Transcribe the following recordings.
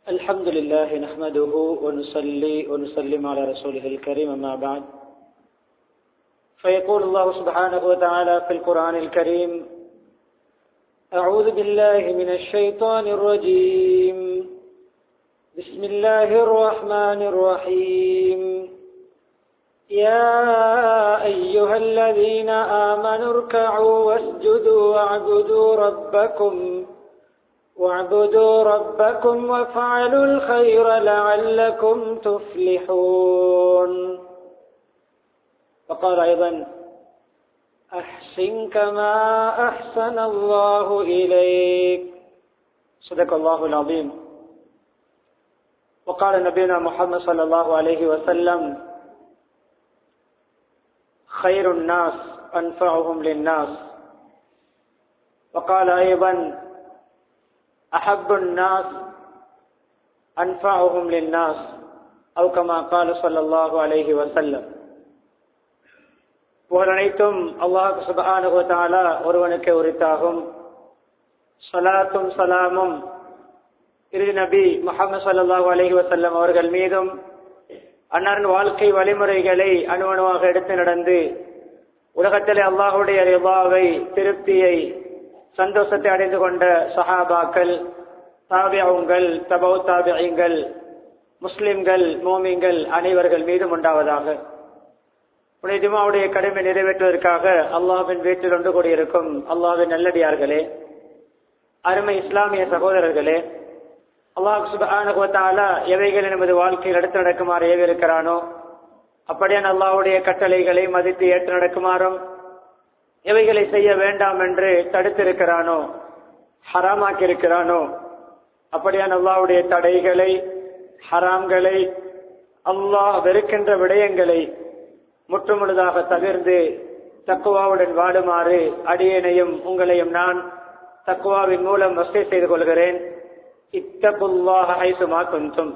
الحمد لله نحمده ونصلي ونسلم على رسوله الكريم أما بعد فيقول الله سبحانه وتعالى في القرآن الكريم أعوذ بالله من الشيطان الرجيم بسم الله الرحمن الرحيم يا أيها الذين آمنوا اركعوا واسجدوا واعبدوا ربكم واعبدوا ربكم وافعلوا الخير لعلكم تفلحون وقال أيضا أحسن كما أحسن الله إليك صدق الله العظيم وقال نبينا محمد صلى الله عليه وسلم خير الناس أنفعهم للناس وقال أيضا أحب الناس أنفعهم للناس أو كما قال صلى الله عليه وسلم புகழனைத்தும் அல்லாஹு சுபானுகத்தாலா ஒருவனுக்கு உரித்தாகும் சலாத்தும் சலாமும் இறுதி நபி முகமது சல்லாஹூ அலஹி வசல்லம் அவர்கள் மீதும் அன்னாரின் வாழ்க்கை வழிமுறைகளை அணுவணுவாக எடுத்து நடந்து உலகத்திலே அல்லாஹுடைய ரிபாவை திருப்தியை சந்தோஷத்தை அடைந்து கொண்ட சஹாபாக்கள் தாபியங்கள் தபௌ தாபியங்கள் முஸ்லிம்கள் மோமிங்கள் அனைவர்கள் மீதும் உண்டாவதாக உடைய ஜுமாவுடைய கடமை நிறைவேற்றுவதற்காக அல்லாஹின் வீட்டில் ஒன்று கூடியிருக்கும் அல்லாஹின் நல்லடியார்களே அருமை இஸ்லாமிய சகோதரர்களே அல்லாஹ் சுபானுகத்தாலா எவைகளை நமது வாழ்க்கையில் எடுத்து நடக்குமாறு ஏவிருக்கிறானோ அப்படியான அல்லாஹுடைய கட்டளைகளை மதித்து ஏற்று நடக்குமாறும் எவைகளை செய்ய வேண்டாம் என்று தடுத்திருக்கிறானோ ஹராமாக்கி இருக்கிறானோ அப்படியான அல்லாவுடைய தடைகளை ஹராம்களை அல்லாஹ் வெறுக்கின்ற விடயங்களை முற்றுமுழுதாக தவிர்ந்து தக்குவாவுடன் வாடுமாறு அடியனையும் உங்களையும் நான் தக்குவாவின் மூலம் வசதி செய்து கொள்கிறேன் இத்தகுல்லாக ஐசுமா குந்தும்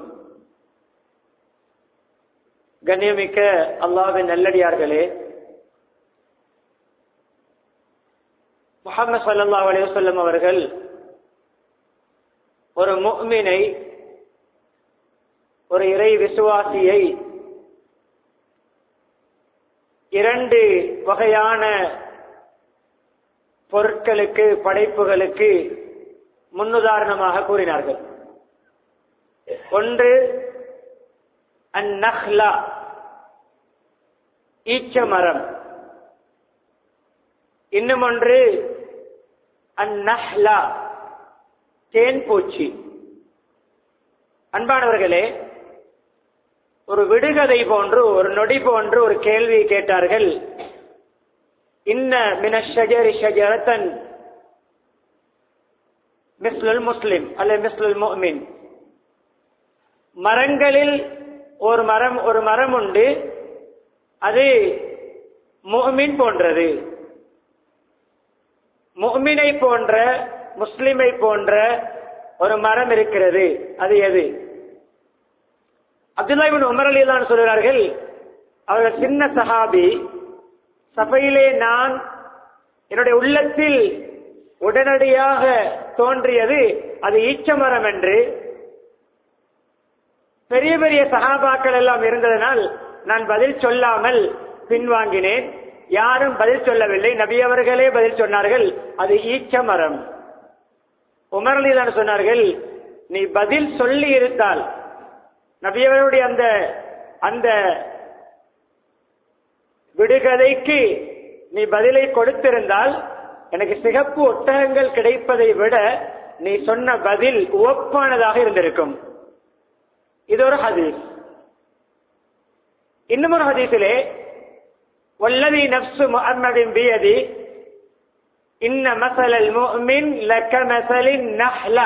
கண்ணியமிக்க அல்லாவின் நல்லடியார்களே முகமது சல்லா அலையுசல்லம் அவர்கள் ஒரு முக்மினை ஒரு இறை விசுவாசியை இரண்டு வகையான பொருட்களுக்கு படைப்புகளுக்கு முன்னுதாரணமாக கூறினார்கள் ஒன்று அந்நஹ்லா ஈச்ச மரம் இன்னும் ஒன்று அந்நஹ்லா தேன் பூச்சி அன்பானவர்களே ஒரு விடுகதை போன்று ஒரு நொடி போன்று ஒரு கேள்வி கேட்டார்கள் இன்ன மின ஷஜரி ஷஜரத்தன் மிஸ்லுல் முஸ்லிம் அல்ல மிஸ்லுல் முஹ்மின் மரங்களில் ஒரு மரம் ஒரு மரம் உண்டு அது முஹ்மின் போன்றது முஹ்மினை போன்ற முஸ்லிமை போன்ற ஒரு மரம் இருக்கிறது அது எது அப்துல்லாபின் உமர் அலிலான் சொல்கிறார்கள் அவர்கள் சின்ன சஹாபி சபையிலே நான் என்னுடைய உள்ளத்தில் உடனடியாக தோன்றியது அது ஈச்சமரம் என்று பெரிய பெரிய சகாபாக்கள் எல்லாம் இருந்ததனால் நான் பதில் சொல்லாமல் பின்வாங்கினேன் யாரும் பதில் சொல்லவில்லை நபி அவர்களே பதில் சொன்னார்கள் அது ஈச்ச மரம் உமரலிதான் சொன்னார்கள் நீ பதில் சொல்லி இருந்தால் நபியவருடைய அந்த அந்த விடுகதைக்கு நீ பதிலை கொடுத்திருந்தால் எனக்கு சிகப்பு ஒட்டகங்கள் கிடைப்பதை விட நீ சொன்ன பதில் உவப்பானதாக இருந்திருக்கும் இது ஒரு ஹதீஸ் இன்னும் ஒரு ஹதீஸிலே வல்லதி நப்சு முஹம்மதின் பியதி இன்ன மசலல் முஃமின் லக்க மசலின் நஹ்லா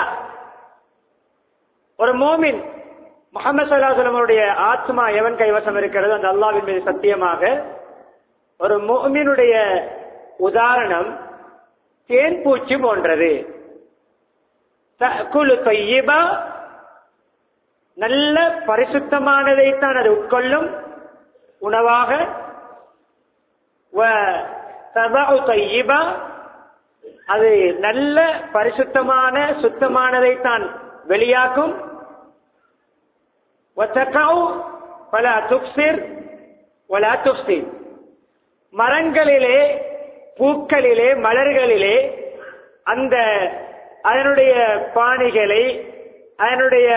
ஒரு மோமின் முகமது சல்லாஹலமுடைய ஆத்மா எவன் கைவசம் இருக்கிறது அந்த அல்லாவின் மீது சத்தியமாக ஒரு மோமினுடைய உதாரணம் தேன் பூச்சி போன்றது குழு தையீபா நல்ல பரிசுத்தமானதைத்தான் அது உட்கொள்ளும் உணவாக அது நல்ல பரிசுத்தமான சுத்தமானதைத்தான் வெளியாக்கும் وتقع فلا تبصر ولا تفسد மரங்களிலே பூக்களிலே மலர்களிலே அந்த அதனுடைய பாணிகளை அதனுடைய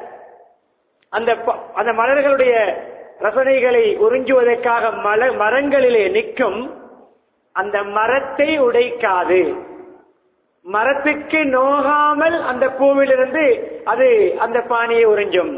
அந்த ப- அந்த மலர்களுடைய ரசனைகளை உறிஞ்சுவதற்காக மல மரங்களிலே நிற்கும் அந்த மரத்தை உடைக்காது மரத்துக்கு நோகாமல் அந்த பூவிலிருந்து அது அந்த பானியை உறிஞ்சும்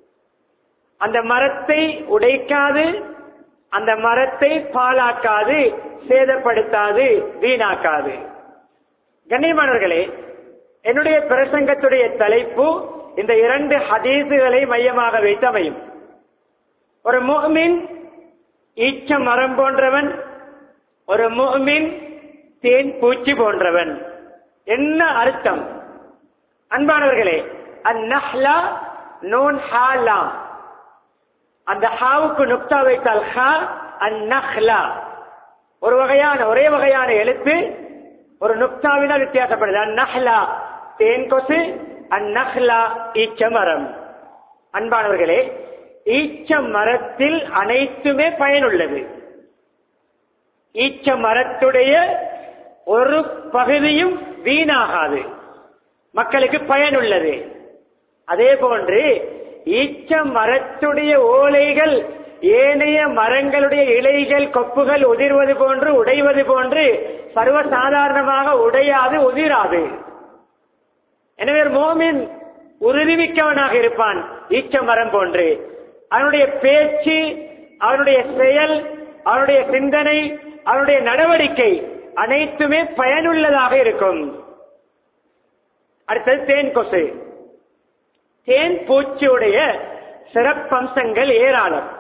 அந்த மரத்தை உடைக்காது அந்த மரத்தை பாழாக்காது சேதப்படுத்தாது வீணாக்காது கண்ணியமானவர்களே என்னுடைய பிரசங்கத்துடைய தலைப்பு இந்த இரண்டு ஹதீசுகளை மையமாக வைத்து அமையும் ஒரு முஹ்மின் ஈச்ச மரம் போன்றவன் ஒரு முஹ்மின் தேன் பூச்சி போன்றவன் என்ன அர்த்தம் அன்பானவர்களே அந்நஹ்லா நூன் ஹாலா அந்த ஹாவுக்கு நுக்தா வைத்தால் ஹா அந்நஹ்லா ஒரு வகையான ஒரே வகையான எழுத்து ஒரு நுக்தாவினால் வித்தியாசப்படுது அந்நஹ்லா தேன் கொசு அந்நஹ்லா ஈச்ச மரம் அன்பானவர்களே ஈச்ச மரத்தில் அனைத்துமே பயனுள்ளது ஈச்ச மரத்துடைய ஒரு பகுதியும் வீணாகாது மக்களுக்கு பயனுள்ளது அதே போன்று ஈச்ச மரத்துடைய ஓலைகள் ஏனைய மரங்களுடைய இலைகள் கொப்புகள் உதிர்வது போன்று உடைவது போன்று சர்வசாதாரணமாக உடையாது உதிராது எனவே ஒரு மோமின் உறுதிமிக்கவனாக இருப்பான் ஈச்ச மரம் போன்று அவனுடைய பேச்சு அவனுடைய செயல் அவனுடைய சிந்தனை அவனுடைய நடவடிக்கை அனைத்துமே பயனுள்ளதாக இருக்கும் அடுத்தது தேன் கொசு தேன் பூச்சியுடைய சிறப்பம்சங்கள் ஏராளம்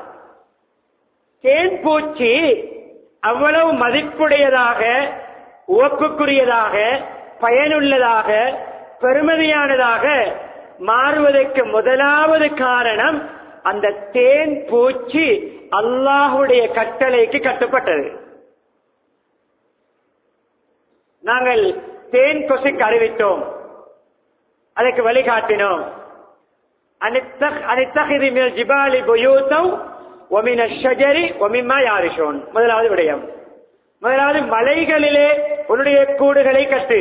தேன் பூச்சி அவ்வளவு மதிப்புடையதாக உவப்புக்குரியதாக பயனுள்ளதாக பெருமதியானதாக மாறுவதற்கு முதலாவது காரணம் அந்த தேன் பூச்சி அல்லாஹுடைய கட்டளைக்கு கட்டுப்பட்டது நாங்கள் தேன் கொசுக்கு அறிவித்தோம் அதற்கு வழிகாட்டினோம் அனித்தக்- அனித்தகிதி மினல் ஜிபாலி புயூத்தம் ஒமின ஷஜரி ஒமிமா யாரிஷோன் முதலாவது விடயம் முதலாவது மலைகளிலே உன்னுடைய கூடுகளை கட்டு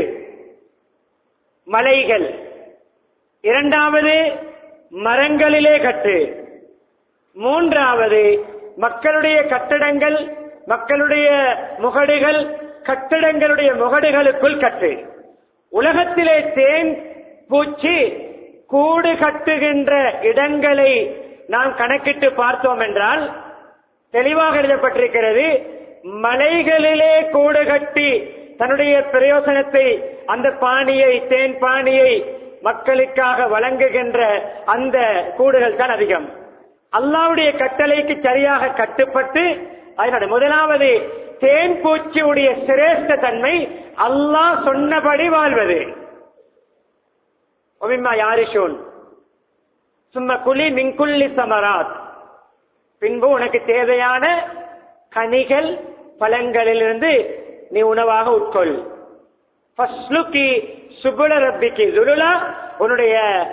மலைகள் இரண்டாவது மரங்களிலே கட்டு மூன்றாவது மக்களுடைய கட்டடங்கள் மக்களுடைய முகடுகள் கட்டடங்களுடைய முகடுகளுக்குள் கட்டு உலகத்திலே தேன் பூச்சி கூடு கட்டுகின்ற இடங்களை நாம் கணக்கிட்டு பார்த்தோம் என்றால் தெளிவாக எழுதப்பட்டிருக்கிறது மலைகளிலே கூடு கட்டி தன்னுடைய பிரயோசனத்தை அந்த பாணியை தேன் பாணியை மக்களுக்காக வழங்குகின்ற அந்த கூடுகள் தான் அதிகம் அல்லாவுடைய கட்டளைக்கு சரியாக கட்டுப்பட்டு அதனுடைய முதலாவது தேன் பூச்சியுடைய சிரேஷ்ட தன்மை அல்லாஹ் சொன்னபடி வாழ்வது ஒமிம்மா யாரிஷூன் சும்மா குலி மின்குள்ளி சமராத் பின்பு உனக்கு தேவையான கனிகள் பழங்களிலிருந்து நீ உணவாக உட்கொள் ஃபஸ்லுக்கி சுகுல ரப்பிக்கு துலுலா உன்னுடைய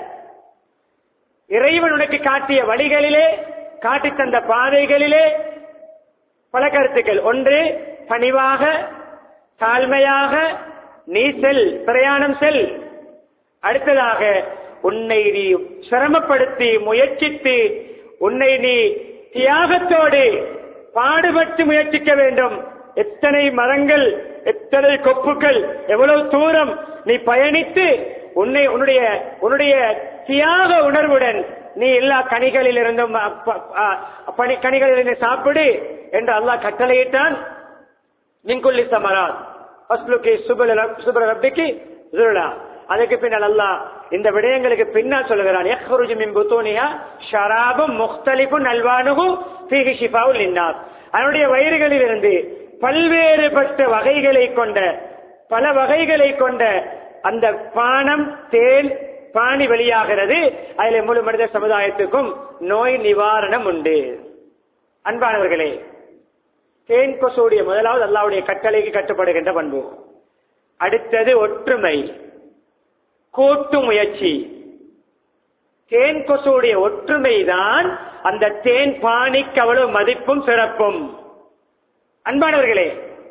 இறைவன் உனக்கு காட்டிய வழிகளிலே காட்டி தந்த பாதைகளிலே பல கருத்துக்கள் ஒன்று பணிவாக தாழ்மையாக நீ செல் பிரயாணம் செல் அடுத்ததாக உன்னை நீ சிரமப்படுத்தி முயற்சித்து உன்னை நீ தியாகத்தோடு பாடுபட்டு முயற்சிக்க வேண்டும் எத்தனை மரங்கள் எத்தனை கொப்புகள் எவ்வளவு தூரம் நீ பயணித்து உன்னை உன்னுடைய உன்னுடைய தியாக உணர்வுடன் நீ எல்லா கனிகளில் இருந்தும் அப்ப- அ- பனி கனிகளில் இருந்து சாப்பிடு என்று அல்லாஹ் கட்டளையிட்டான் மின்குள்ளி சமராத் அஸ்லுக்கு சுபல ரப்- சுபல ரப்பிக்கு ஜுருளா அதுக்கு பின்னால் அல்லாஹ் இந்த விடயங்களுக்கு பின்னால் சொல்லுகிறான் யஹ்ருஜு மின் புத்தூனிஹா ஷராபும் முக்தலிஃபுன் அல்வானுஹு ஃபீஹி ஷிஃபாஉல் லின்னாஸ் அதனுடைய வயிறுகளில் இருந்து பல்வேறுபட்ட வகைகளை கொண்ட பல வகைகளை கொண்ட அந்த பானம் தேன் பாணி வெளியாகிறது அதில் முழு மனித சமுதாயத்துக்கும் நோய் நிவாரணம் உண்டு அன்பானவர்களே தேன் கொசுடைய முதலாவது அல்லாவுடைய கட்டளைக்கு கட்டுப்படுகின்ற பண்பு அடுத்தது ஒற்றுமை கூட்டு முயற்சி தேன் கொசுடைய ஒற்றுமைதான் அந்த தேன் பாணிக்கு அவ்வளவு மதிப்பும் சிறப்பும் அன்பானவர்களே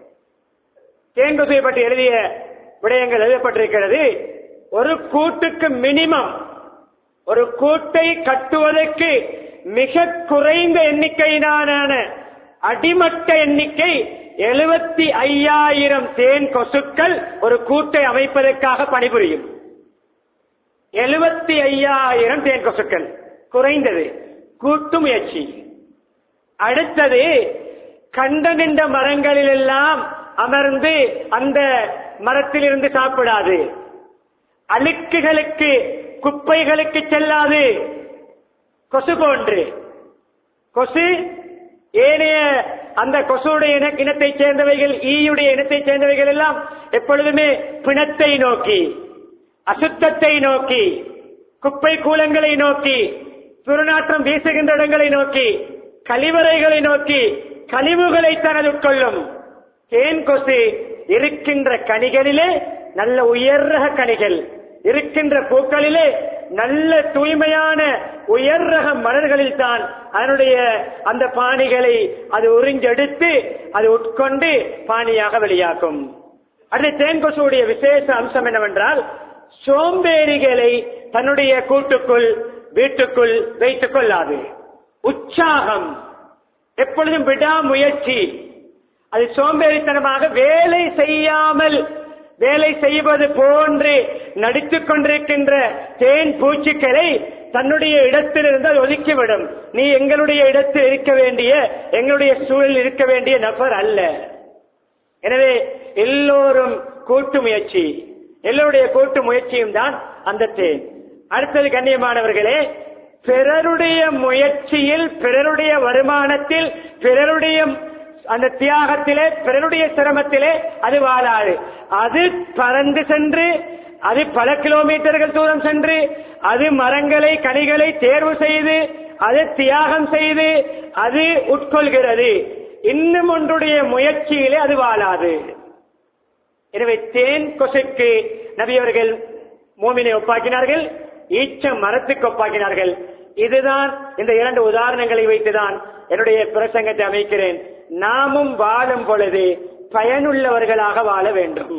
தேன் கொசுவை பற்றி எழுதிய விடயங்கள் எழுதப்பட்டிருக்கிறது ஒரு கூட்டுக்கு மினிமம் ஒரு கூட்டை கட்டுவதற்கு மிக குறைந்த எண்ணிக்கையிலான அடிமட்ட எண்ணிக்கை எழுபத்தி ஐயாயிரம் தேன் கொசுக்கள் ஒரு கூட்டை அமைப்பதற்காக பணிபுரியும் எழுபத்தி ஐயாயிரம் தேன் கொசுக்கள் குறைந்தது கூட்டு முயற்சி அடுத்தது கண்ட நின்ற மரங்களிலெல்லாம் அமர்ந்து அந்த மரத்திலிருந்து சாப்பிடாது அழுக்குகளுக்கு குப்பைகளுக்கு செல்லாது கொசு போன்று கொசு ஏனைய அந்த கொசுடைய இன இனத்தை சேர்ந்தவைகள் ஈயுடைய இனத்தை சேர்ந்தவைகள் எல்லாம் எப்பொழுதுமே பிணத்தை நோக்கி அசுத்தத்தை நோக்கி குப்பை கூலங்களை நோக்கி துர்நாற்றம் வீசுகின்ற இடங்களை நோக்கி கழிவறைகளை நோக்கி கழிவுகளை தனது உட்கொள்ளும் தேன் கொசு இருக்கின்ற கனிகளிலே நல்ல உயர் ரக கனிகள் இருக்கின்ற பூக்களிலே நல்ல தூய்மையான உயர் ரக மலர்களில் தான் அதனுடைய அந்த பாணிகளை அது உறிஞ்செடுத்து அது உட்கொண்டு பாணியாக வெளியாக்கும் அடுத்து தேன் கொசுடைய விசேஷ அம்சம் என்னவென்றால் சோம்பேறிகளை தன்னுடைய கூட்டுக்குள் வீட்டுக்குள் வைத்துக் கொள்ளாது உற்சாகம் எப்பொழுதும் விடாமுயற்சி அது சோம்பேறித்தனமாக வேலை செய்யாமல் வேலை செய்வது போன்று நடித்துக் கொண்டிருக்கின்ற தேன் பூச்சிக்களை தன்னுடைய இடத்திலிருந்து அது ஒதுக்கிவிடும் நீ எங்களுடைய இடத்தில் இருக்க வேண்டிய எங்களுடைய சூழலில் இருக்க வேண்டிய நபர் அல்ல எனவே எல்லோரும் கூட்டு முயற்சி எல்லோருடைய கூட்டு முயற்சியும் தான் அந்த தேன் அடுத்தது கண்ணியமானவர்களே பிறருடைய முயற்சியில் பிறருடைய வருமானத்தில் பிறருடைய அந்த தியாகத்திலே பிறருடைய சிரமத்திலே அது வாழாது அது பறந்து சென்று அது பல கிலோமீட்டர்கள் தூரம் சென்று அது மரங்களை கனிகளை தேர்வு செய்து அது தியாகம் செய்து அது உட்கொள்கிறது இன்னும் ஒன்றுடைய முயற்சியிலே அது வாழாது எனவே தேன் கொசுக்கு நபியவர்கள் மூமினை ஒப்பாக்கினார்கள் ஈச்ச மரத்துக்கு ஒப்பாக்கினார்கள் இதுதான் இந்த இரண்டு உதாரணங்களை வைத்துதான் என்னுடைய பிரசங்கத்தை அமைக்கிறேன் நாமும் வாழும் பொழுது பயனுள்ளவர்களாக வாழ வேண்டும்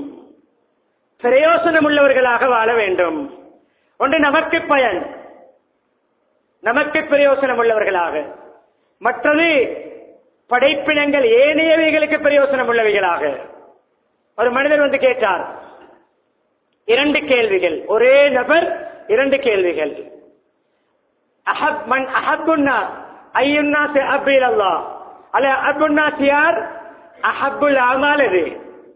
பிரயோசனம் உள்ளவர்களாக வாழ வேண்டும் ஒன்று நமக்கு பயன் நமக்கு பிரயோசனம் உள்ளவர்களாக மற்றது படைப்பினங்கள் ஏனையவைகளுக்கு பிரயோசனம் உள்ளவைகளாக ஒரு மனிதர் வந்து கேட்டார் இரண்டு கேள்விகள் ஒரே நபர் இரண்டு கேள்விகள் அஹப் மன் அஹப்புன்னா ஐயுன்னா அப்பில் அல்லா அல்ல அப்புன்னா யார் அஹப்புல் அமால் அது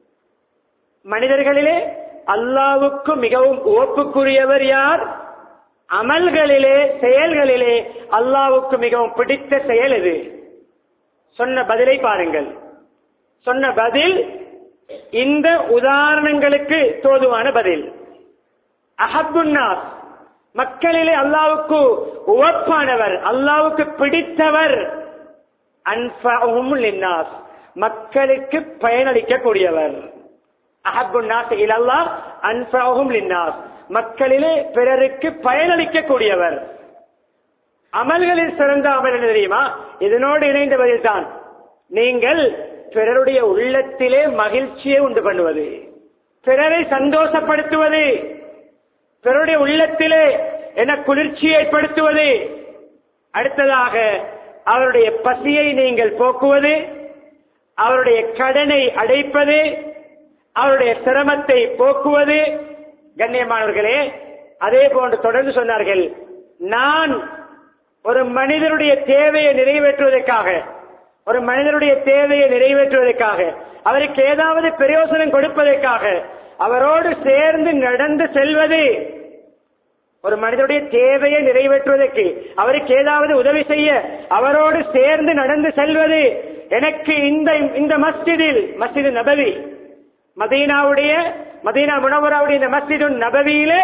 மனிதர்களிலே அல்லாவுக்கு மிகவும் ஓப்புக்குரியவர் யார் அமல்களிலே செயல்களிலே அல்லாவுக்கு மிகவும் பிடித்த செயல் இது சொன்ன பதிலை பாருங்கள் சொன்ன பதில் இந்த உதாரணங்களுக்கு தோதுவான பதில் அஹபுன்னாஸ் மக்களிலே அல்லாவுக்கு உவப்பானவர் அல்லாவுக்கு பிடித்தவர் அன்ஃபஹும் லின்னாஸ் மக்களுக்கு பயனளிக்கக்கூடியவர் அஹபுன்னாஸ் இலல்லா அன்ஃபஹும் லின்னாஸ் மக்களிலே பிறருக்கு பயனளிக்கக்கூடியவர் அமல்களில் சிறந்த அமல் என்ன தெரியுமா இதனோடு இணைந்த பதில் தான் நீங்கள் பிறருடைய உள்ளத்திலே மகிழ்ச்சியை உண்டு பண்ணுவது பிறரை சந்தோஷப்படுத்துவது பிறருடைய உள்ளத்திலே என குளிர்ச்சி ஏற்படுத்துவது அடுத்ததாக அவருடைய பசியை நீங்கள் போக்குவது அவருடைய கடனை அடைப்பது அவருடைய சிரமத்தை போக்குவது கண்ணியமானவர்களே அதே போன்று தொடர்ந்து சொன்னார்கள் நான் ஒரு மனிதனுடைய தேவையை நிறைவேற்றுவதற்காக ஒரு மனிதனுடைய தேவையை நிறைவேற்றுவதற்காக அவருக்கு ஏதாவது பிரயோசனம் கொடுப்பதற்காக அவரோடு சேர்ந்து நடந்து செல்வது ஒரு மனிதனுடைய தேவையை நிறைவேற்றுவதற்கு அவருக்கு ஏதாவது உதவி செய்ய அவரோடு சேர்ந்து நடந்து செல்வது எனக்கு இந்த இந்த மஸ்ஜிதில் மஸ்ஜிது நபவி மதீனாவுடைய மதீனா முனவராவுடைய இந்த மஸ்ஜிது நபவியிலே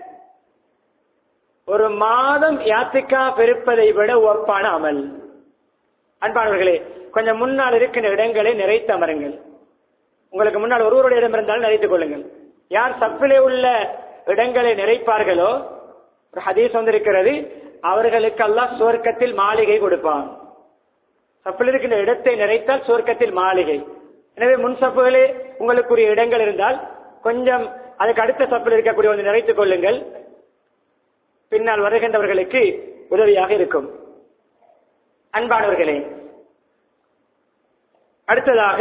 ஒரு மாதம் யாத்திக்கா பெருப்பதை விட ஒப்பான அமல் அன்பானவர்களே கொஞ்சம் முன்னால் இருக்கின்ற இடங்களை நிறைத்து அமருங்கள் உங்களுக்கு முன்னால் ஒருவருடைய இடம் இருந்தாலும் நிறைத்துக் கொள்ளுங்கள் யார் சப்பிலே உள்ள இடங்களை நிறைப்பார்களோ ஒரு ஹதீஸ் வந்திருக்கிறது அவர்களுக்கு அல்லாஹ் சுவர்க்கத்தில் மாளிகை கொடுப்பான் சப்பில் இருக்கின்ற இடத்தை நிறைத்தால் சுவர்க்கத்தில் மாளிகை எனவே முன் சப்புகளே உங்களுக்குரிய இடங்கள் இருந்தால் கொஞ்சம் அதுக்கு அடுத்த சப்பில் இருக்கக்கூடிய ஒன்று நிறைத்துக் கொள்ளுங்கள் பின்னால் வருகின்றவர்களுக்கு உதவியாக இருக்கும் அன்பானவர்களே அடுத்ததாக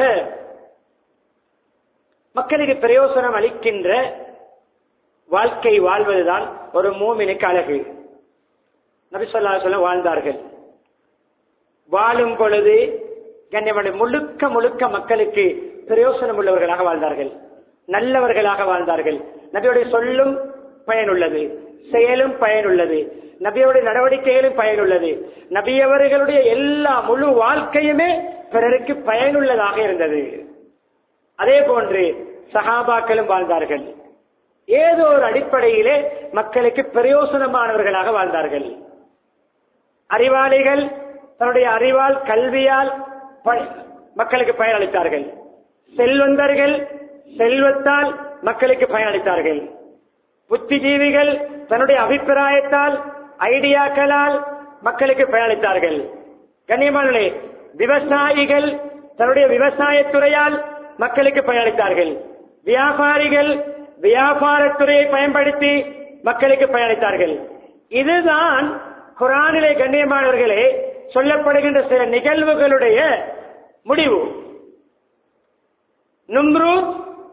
மக்களுக்கு பிரயோசனம் அளிக்கின்ற வாழ்க்கை வாழ்வதுதான் ஒரு மூமினுக்கு அழகு நபி சொல்லா சொல்ல வாழ்ந்தார்கள் வாழும் பொழுது கண்ணியமனை முழுக்க முழுக்க மக்களுக்கு பிரயோசனம் உள்ளவர்களாக வாழ்ந்தார்கள் நல்லவர்களாக வாழ்ந்தார்கள் நபியுடைய சொல்லும் பயனுள்ளது செயலும் பயனுள்ளது நபியுடைய நடவடிக்கைகளும் பயனுள்ளது நபியவர்களுடைய எல்லா முழு வாழ்க்கையுமே பிறருக்கு பயனுள்ளதாக இருந்தது அதே போன்று சகாபாக்களும் வாழ்ந்தார்கள் ஏதோ ஒரு அடிப்படையிலே மக்களுக்கு பிரயோசனமானவர்களாக வாழ்ந்தார்கள் அறிவாளிகள் தன்னுடைய அறிவால் கல்வியால் ப- மக்களுக்கு பயனளித்தார்கள் செல்வந்தர்கள் செல்வத்தால் மக்களுக்கு பயனளித்தார்கள் புத்திஜீவிகள் தன்னுடைய அபிப்பிராயத்தால் ஐடியாக்களால் மக்களுக்கு பயனளித்தார்கள் கண்ணியமானே விவசாயிகள் தன்னுடைய விவசாயத்துறையால் மக்களுக்கு பயனளித்தார்கள் வியாபாரிகள் வியாபாரத்துறையை பயன்படுத்தி மக்களுக்கு பயனளித்தார்கள் இதுதான் குரானிலே கண்ணியமானவர்களே சொல்லப்படுகின்ற சில நிகழ்வுகளுடைய முடிவு நும்ரூத்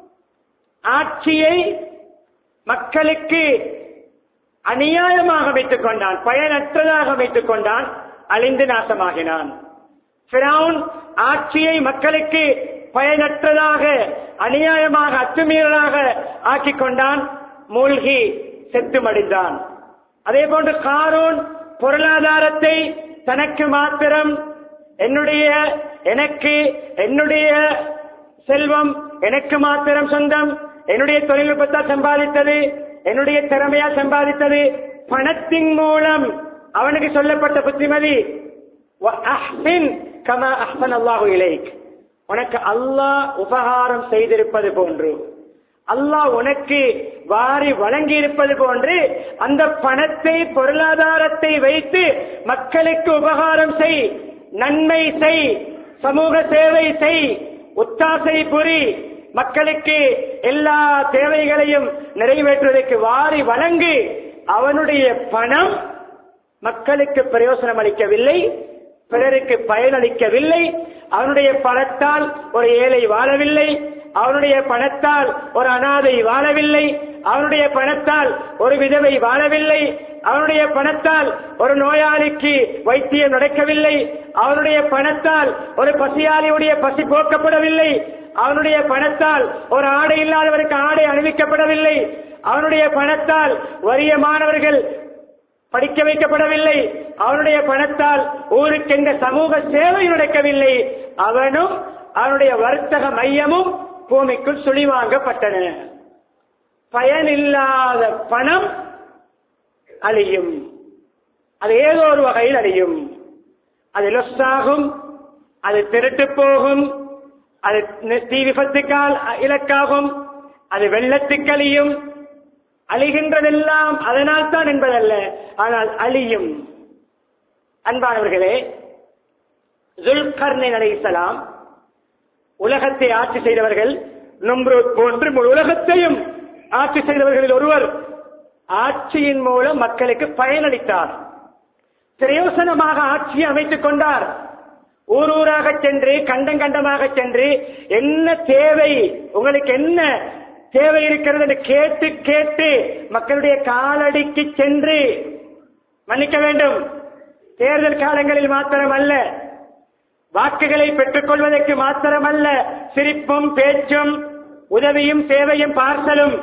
ஆட்சியை மக்களுக்கு அநியாயமாக அமைத்துக் கொண்டான் பயனற்றதாக அமைத்துக் கொண்டான் அழிந்து நாசமாகினான் ஃபிரௌன் ஆட்சியை மக்களுக்கு பயனற்றதாக அநியாயமாக அத்துமீறலாக ஆக்கிக் கொண்டான் மூழ்கி செத்து மடிந்தான் அதே போன்று காரூன் பொருளாதாரத்தை தனக்கு மாத்திரம் என்னுடைய எனக்கு என்னுடைய செல்வம் எனக்கு மாத்திரம் சொந்தம் என்னுடைய தொழில்நுட்பத்தால் சம்பாதித்தது என்னுடைய திறமையால் சம்பாதித்தது பணத்தின் மூலம் அவனுக்கு சொல்லப்பட்ட புத்திமதி وَأَحْسِنْ كَمَا أَحْسَنَ اللَّهُ إِلَيْكَ உனக்கு அல்லாஹ் உபகாரம் செய்திருப்பது போன்று அல்லாஹ் உனக்கு வாரி வழங்கி இருப்பது போன்று அந்த பணத்தை பொருளாதாரத்தை வைத்து மக்களுக்கு உபகாரம் செய் நன்மை செய் சமூக சேவை செய் ஒத்தாசை புரி மக்களுக்கு எல்லா தேவைகளையும் நிறைவேற்றுவதற்கு வாரி வழங்கு அவனுடைய பணம் மக்களுக்கு பிரயோசனம் அளிக்கவில்லை பிறருக்கு பயனளிக்கவில்லை அவனுடைய பணத்தால் ஒரு ஏழை வாழவில்லை அவனுடைய பணத்தால் ஒரு அனாதை வாழவில்லை அவனுடைய பணத்தால் ஒரு விதவை வாழவில்லை அவனுடைய பணத்தால் ஒரு நோயாளிக்கு வைத்தியம் நடக்கவில்லை அவனுடைய பணத்தால் ஒரு பசியாளியுடைய பசி போக்கப்படவில்லை அவனுடைய பணத்தால் ஒரு ஆடை இல்லாதவருக்கு ஆடை அணிவிக்கப்படவில்லை அவனுடைய பணத்தால் வறிய மாணவர்கள் படிக்க வைக்கப்படவில்லை அவனுடைய பணத்தால் ஊருக்கென்ற சமூக சேவை நடக்கவில்லை அவனும் அவனுடைய வர்த்தக மையமும் பூமிக்குள் சுழிவாங்கப்பட்டன பயனில்லாத பணம் அழியும் அது ஏதோ ஒரு வகையில் அழியும் அது லொஸ்ஸாகும் அது திருட்டு போகும் அது நி- தீ விபத்துக்கால் இலக்காகும் அது வெள்ளத்துக்கு அழியும் அழிகின்றதெல்லாம் அதனால் தான் என்பதல்ல ஆனால் அழியும் அன்பானவர்களே துல்கர்ணின் அலைஹிஸ்ஸலாம் உலகத்தை ஆட்சி செய்தவர்கள் நும்ரூத் போன்று முழு உலகத்தையும் ஆட்சி செய்தவர்களில் ஒருவர் ஆட்சியின் மூலம் மக்களுக்கு பயனளித்தார் பிரயோசனமாக ஆட்சியை அமைத்துக் கொண்டார் ஊர் ஊராக சென்று கண்டம் கண்டமாக சென்று என்ன தேவை உங்களுக்கு என்ன தேவை இருக்கிறது என்று கேட்டு கேட்டு மக்களுடைய காலடிக்கு சென்று மன்னிக்க வேண்டும் தேர்தல் காலங்களில் மாத்திரமல்ல வாக்குகளை பெற்றுக் கொள்வதற்கு மாத்திரமல்ல சிரிப்பும் பேச்சும் உதவியும் சேவையும் பார்சலும்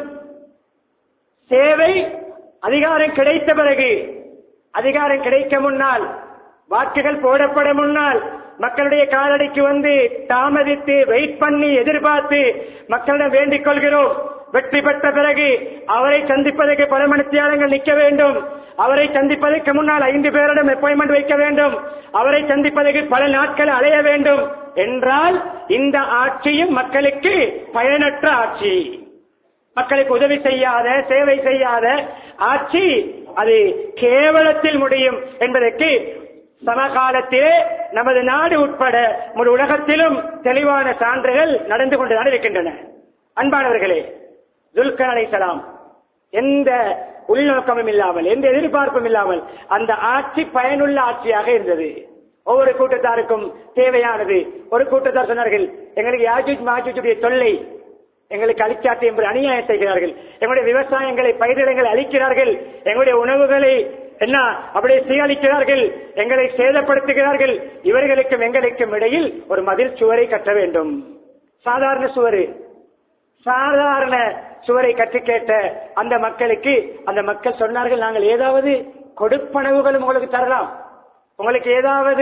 சேவை அதிகாரம் கிடைத்த பிறகு அதிகாரம் கிடைக்க முன்னால் வாக்குகள் போடப்பட முன்னால் மக்களுடைய காலடிக்கு வந்து தாமதித்து வெயிட் பண்ணி எதிர்பார்த்து மக்களிடம் வேண்டிக் கொள்கிறோம் வெற்றி பெற்ற பிறகு அவரை சந்திப்பதற்கு பல மணித்தியாலங்கள் நிற்க வேண்டும் அவரை சந்திப்பதற்கு முன்னால் ஐந்து பேரிடம் அப்பாயின்மெண்ட் வைக்க வேண்டும் அவரை சந்திப்பதற்கு பல நாட்கள் அலைய வேண்டும் என்றால் இந்த ஆட்சியும் மக்களுக்கு பயனற்ற ஆட்சி மக்களுக்கு உதவி செய்யாத சேவை செய்யாத ஆட்சி அது கேவலத்தில் முடியும் என்பதற்கு சமகாலத்திலே நமது நாடு உட்பட முழு உலகத்திலும் தெளிவான சான்றுகள் நடந்து கொண்டுதான் இருக்கின்றன அன்பானவர்களே துல்கர் அலைசலாம் எந்த உள்நோக்கமும் இல்லாமல் எந்த எதிர்பார்ப்பும் இல்லாமல் அந்த ஆட்சி பயனுள்ள ஆட்சியாக இருந்தது ஒவ்வொரு கூட்டத்தாருக்கும் தேவையானது ஒரு கூட்டத்தார் சொன்னார்கள் எங்களுக்கு யாஜூஜ் மாஜூஜுடைய தொல்லை எங்களுக்கு அழிச்சாட்டு என்பது அநியாயம் செய்கிறார்கள் எங்களுடைய விவசாயங்களை பயிரிடங்களை அழிக்கிறார்கள் எங்களுடைய உணவுகளை என்ன அப்படியே சீரழிக்கிறார்கள் எங்களை சேதப்படுத்துகிறார்கள் இவர்களுக்கும் எங்களுக்கும் இடையில் ஒரு மதில் சுவரை கட்ட வேண்டும் சாதாரண சுவரு சாதாரண சுவரை கற்று கேட்ட அந்த மக்களுக்கு அந்த மக்கள் சொன்னார்கள் நாங்கள் ஏதாவது கொடுப்பனவுகளும் உங்களுக்கு தரலாம் உங்களுக்கு ஏதாவது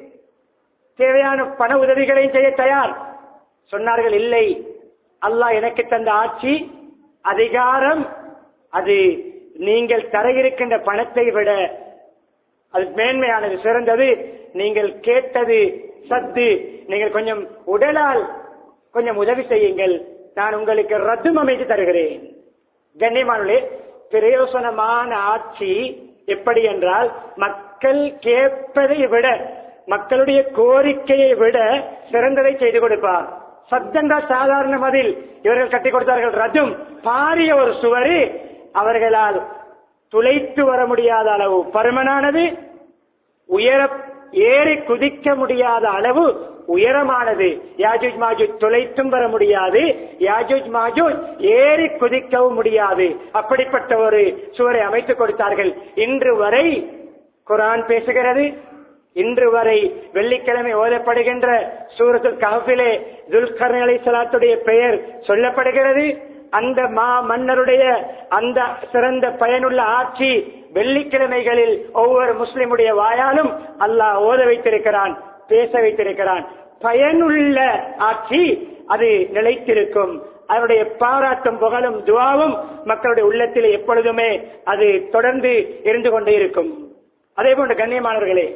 தேவையான பண உதவிகளையும் செய்ய தயார் சொன்னார்கள் இல்லை அல்லாஹ் எனக்கு தந்த ஆட்சி அதிகாரம் அது நீங்கள் தர இருக்கின்ற பணத்தை விட அது மேன்மையானது சிறந்தது நீங்கள் கேட்டது சத்து நீங்கள் கொஞ்சம் உடலால் கொஞ்சம் உதவி செய்யுங்கள் நான் உங்களுக்கு ரத்தும் அமைத்து தருகிறேன் கண்ணியமானே பிரயோசனமான ஆட்சி எப்படி என்றால் மக்கள் கேட்பதை விட மக்களுடைய கோரிக்கையை விட சிறந்ததை செய்து கொடுப்பார் சத்தண்டா சாதாரண மதில் இவர்கள் கட்டி கொடுத்தார்கள் ரஜம் பாரிய ஒரு சுவரு அவர்களால் துளைத்து வர முடியாத அளவு பருமனானது உயர ஏறி குதிக்க முடியாத அளவு உயரமானது யாஜூஜ் மாஜூஜ் துளைத்தும் வர முடியாது யாஜூஜ் மாஜூஜ் ஏறி குதிக்கவும் முடியாது அப்படிப்பட்ட ஒரு சுவரை அமைத்துக் கொடுத்தார்கள் இன்று வரை குரான் பேசுகிறது இன்று வரை வெள்ளிக்கிழமை ஓதப்படுகின்ற சூரத்துல் கஹஃபிலே துல்கர் அலை சலாத்துடைய பெயர் சொல்லப்படுகிறது அந்த மா மன்னருடைய அந்த சிறந்த பயனுள்ள ஆட்சி வெள்ளிக்கிழமைகளில் ஒவ்வொரு முஸ்லிமுடைய வாயாலும் அல்லாஹ் ஓத வைத்திருக்கிறான் பேச வைத்திருக்கிறான் பயனுள்ள ஆட்சி அது நிலைத்திருக்கும் அதனுடைய பாராட்டும் புகழும் துவாவும் மக்களுடைய உள்ளத்தில் எப்பொழுதுமே அது தொடர்ந்து இருந்து கொண்டே இருக்கும் அதே போன்ற கண்ணியமானவர்களே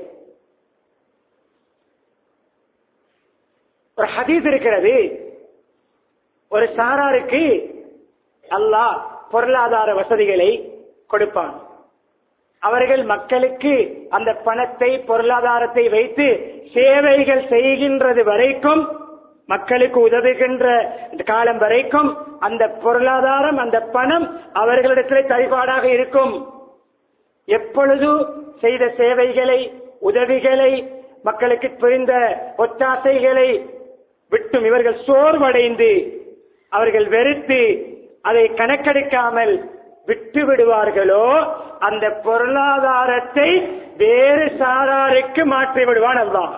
ஒரு ஹதீஸ் இருக்கிறது ஒரு சாராருக்கு அல்லாஹ் பொருளாதார வசதிகளை கொடுப்பான் அவர்கள் மக்களுக்கு அந்த பணத்தை பொருளாதாரத்தை வைத்து சேவைகள் செய்கின்றது வரைக்கும் மக்களுக்கு உதவுகின்ற காலம் வரைக்கும் அந்த பொருளாதாரம் அந்த பணம் அவர்களிடத்தில் தரிபாடாக இருக்கும் எப்பொழுது செய்த சேவைகளை உதவிகளை மக்களுக்கு புரிந்த ஒத்தாசைகளை விட்டும் இவர்கள் சோர்வடைந்து அவர்கள் வெறுத்து அதை கணக்கெடுக்காமல் விட்டு விடுவார்களோ அந்த பொருளாதாரத்தை வேறு சாராருக்கு மாற்றி விடுவான் அல்லாஹ்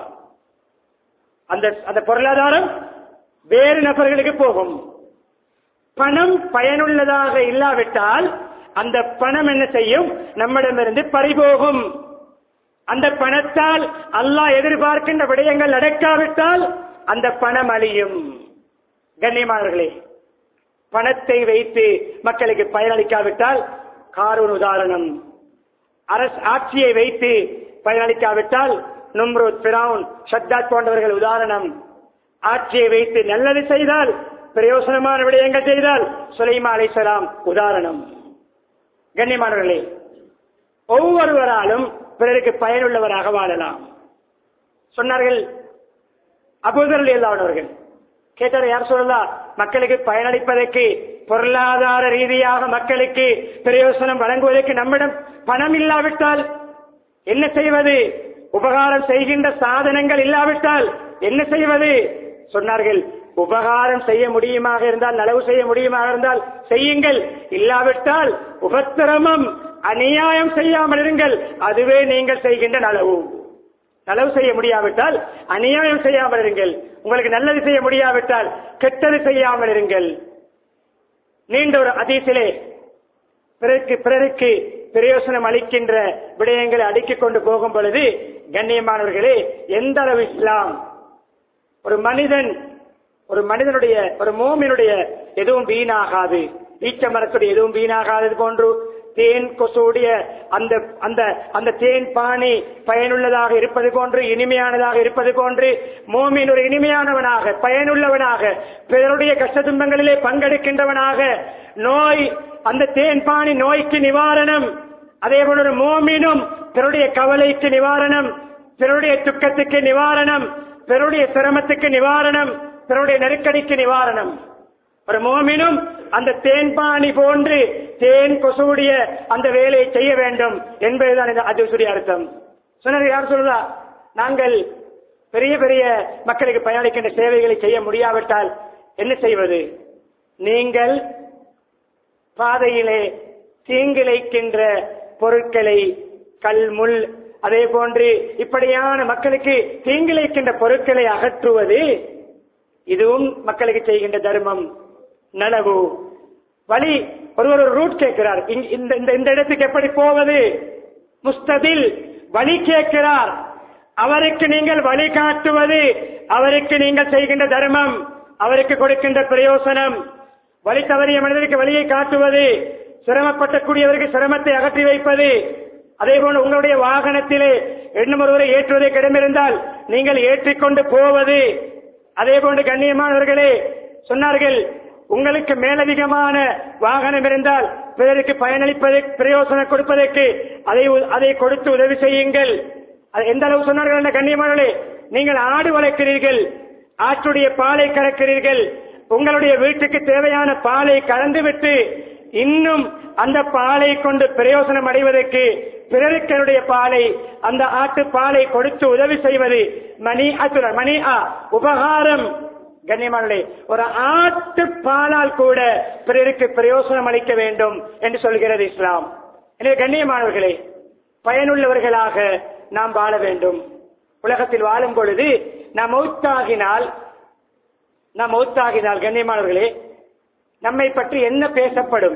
அந்த அந்த பொருளாதாரம் வேறு நபர்களுக்கு போகும் பணம் பயனுள்ளதாக இல்லாவிட்டால் அந்த பணம் என்ன செய்யும் நம்மிடமிருந்து பறிபோகும் அந்த பணத்தால் அல்லாஹ் எதிர்பார்க்கின்ற விடயங்கள் நடக்காவிட்டால் அந்த பணம் அழியும் கண்ணியமானவர்களே பணத்தை வைத்து மக்களுக்கு பயனளிக்காவிட்டால் காரூன் உதாரணம் அரசு ஆட்சியை வைத்து பயனளிக்காவிட்டால் நும்ருத் பிராவுன் ஷத்தாத் போன்றவர்கள் உதாரணம் ஆட்சியை வைத்து நல்லது செய்தால் பிரயோசனமான விடயங்கள் செய்தால் சுலைமா அலைசலாம் உதாரணம் கண்ணியமானவர்களே ஒவ்வொருவராலும் பிறருக்கு பயனுள்ளவராக வாழலாம் சொன்னார்கள் அபூதர் அவர்கள் கேட்டார் யார் சொல்லலாம் மக்களுக்கு பயனளிப்பதற்கு பொருளாதார ரீதியாக மக்களுக்கு பிரயோசனம் வழங்குவதற்கு நம்மிடம் பணம் இல்லாவிட்டால் என்ன செய்வது உபகாரம் செய்கின்ற சாதனங்கள் இல்லாவிட்டால் என்ன செய்வது சொன்னார்கள் உபகாரம் செய்ய முடியுமாக இருந்தால் நலவு செய்ய முடியுமாக இருந்தால் செய்யுங்கள் இல்லாவிட்டால் உபத்திரமம் அநியாயம் செய்யாமல் இருங்கள் அதுவே நீங்கள் செய்கின்ற நலவு நலவு செய்ய முடியாவிட்டால் அநியாயம் செய்யாமல் இருங்கள் உங்களுக்கு நல்லது செய்ய முடியாவிட்டால் கெட்டது செய்யாமல் இருங்கள் நீண்ட ஒரு அதீசிலே பிறருக்கு பிறருக்கு பிரயோசனம் அளிக்கின்ற விடயங்களை அடுக்கிக் கொண்டு போகும் பொழுது கண்ணியமானவர்களே எந்த அளவு இஸ்லாம் ஒரு மனிதன் ஒரு மனிதனுடைய ஒரு மோமினுடைய எதுவும் வீணாகாது ஈச்ச மரத்துடைய எதுவும் வீணாகாதது போன்று தேன் கொசுடைய அந்த அந்த அந்த தேன் பானை பயனுள்ளதாக இருப்பது போன்று இனிமையானதாக இருப்பது போன்று மோமின் ஒரு இனிமையானவனாக பயனுள்ளவனாக பிறருடைய கஷ்ட துன்பங்களிலே பங்கெடுக்கின்றவனாக நோய் அந்த தேன் பானை நோய்க்கு நிவாரணம் அதே போல ஒரு மோமினும் பிறருடைய கவலைக்கு நிவாரணம் பிறருடைய துக்கத்துக்கு நிவாரணம் பிறருடைய சிரமத்துக்கு நிவாரணம் பிறருடைய நெருக்கடிக்கு நிவாரணம் ஒரு மோமினும் அந்த தேன்பாணி போன்று தேன் கொசுடைய அந்த வேலையை செய்ய வேண்டும் என்பதுதான் இந்த அதுசுடைய அர்த்தம் சொன்னது யார் சொல்றா நாங்கள் பெரிய பெரிய மக்களுக்கு பயனளிக்கின்ற சேவைகளை செய்ய முடியாவிட்டால் என்ன செய்வது நீங்கள் பாதையிலே தீங்கிழைக்கின்ற பொருட்களை கல் முள் அதே போன்று இப்படியான மக்களுக்கு தீங்கிழைக்கின்ற பொருட்களை அகற்றுவது இதுவும் மக்களுக்கு செய்கின்ற தர்மம் நனவு வழி ஒருவர் ஒரு ரூட் கேட்கிறார் இங்க- இந்த இந்த- இந்த இடத்துக்கு எப்படி போவது முஸ்தபில் வழி கேட்கிறார் அவருக்கு நீங்கள் வழி காட்டுவது அவருக்கு நீங்கள் செய்கின்ற தர்மம் அவருக்கு கொடுக்கின்ற பிரயோசனம் வழி தவறிய மனிதருக்கு வழியை காட்டுவது சிரமப்பட்டக்கூடியவருக்கு சிரமத்தை அகற்றி வைப்பது அதே போல உங்களுடைய வாகனத்திலே எண்ணம் ஒருவரை ஏற்றுவதற்கு இடமிருந்தால் நீங்கள் ஏற்றிக்கொண்டு போவது அதே போன்று கண்ணியமானவர்களே சொன்னார்கள் உங்களுக்கு மேலதிகமான வாகனம் இருந்தால் பிறருக்கு பயனளிப்பது பிரயோசனம் கொடுப்பதற்கு அதை உ- அதை கொடுத்து உதவி செய்யுங்கள் அது எந்த அளவு சொன்னார்கள் என்ற கண்ணியமானவர்களே நீங்கள் ஆடு வளர்க்கிறீர்கள் ஆற்றுடைய பாலை கறக்கிறீர்கள் உங்களுடைய வீட்டுக்கு தேவையான பாலை கலந்துவிட்டு இன்னும் அந்த பாலை கொண்டு பிரயோசனம் அடைவதற்கு பிறருக்கருடைய பாலை அந்த ஆட்டு பாலை கொடுத்து உதவி செய்வது மணி அசுர மணி ஆ உபகாரம் கண்ணியமானே ஒரு ஆட்டு பாலால் கூட பிறருக்கு பிரயோசனம் அளிக்க வேண்டும் என்று சொல்கிறது இஸ்லாம் எனவே கண்ணியமானவர்களே பயனுள்ளவர்களாக நாம் வாழ வேண்டும் உலகத்தில் வாழும் பொழுது நாம் மௌத்தாகினால் நாம் மௌத்தாகினால் கண்ணியமானவர்களே நம்மை பற்றி என்ன பேசப்படும்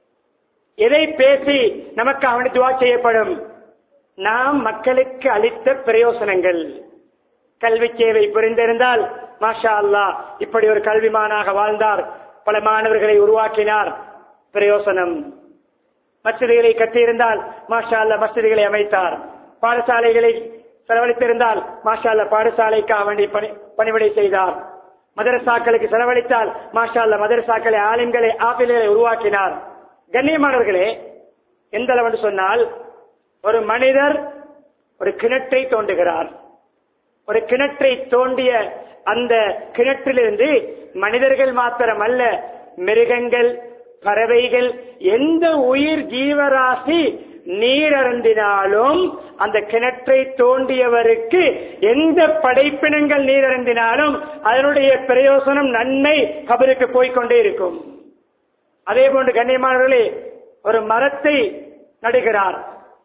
எதை பேசி நமக்கு அவனை துவா செய்யப்படும் நாம் மக்களுக்கு அளித்த பிரயோசனங்கள் கல்வி சேவை புரிந்திருந்தால் மாஷா அல்லாஹ் இப்படி ஒரு கல்விமானாக வாழ்ந்தார் பல மாணவர்களை உருவாக்கினார் பிரயோசனம் மசிதிகளை கட்டியிருந்தால் மாஷா அல்லாஹ் மசிதிகளை அமைத்தார் பாடசாலைகளை செலவழித்திருந்தால் மாஷா அல்லாஹ் பாடசாலைக்காக வேண்டி பணி பணிவிடை செய்தார் மதரசாக்களுக்கு செலவழித்தால் மாஷா அல்லாஹ் மதரசாக்களை ஆலிம்களை ஆப்பிள்களை உருவாக்கினார் கண்ணியமானவர்களே எந்த அளவு என்று சொன்னால் ஒரு மனிதர் ஒரு கிணற்றை தோண்டுகிறார் ஒரு கிணற்றை தோண்டிய அந்த கிணற்றிலிருந்து மனிதர்கள் மாத்திரம் அல்ல மிருகங்கள் பறவைகள் எந்த உயிர் ஜீவராசி நீர் அருந்தினாலும் அந்த கிணற்றை தோண்டியவருக்கு எந்த படைப்பினங்கள் நீர் அருந்தினாலும் அதனுடைய பிரயோசனம் நன்மை கபருக்கு போய்க்கொண்டே இருக்கும் அதே போன்று கண்ணியமானவர்களே ஒரு மரத்தை நடுகிறார்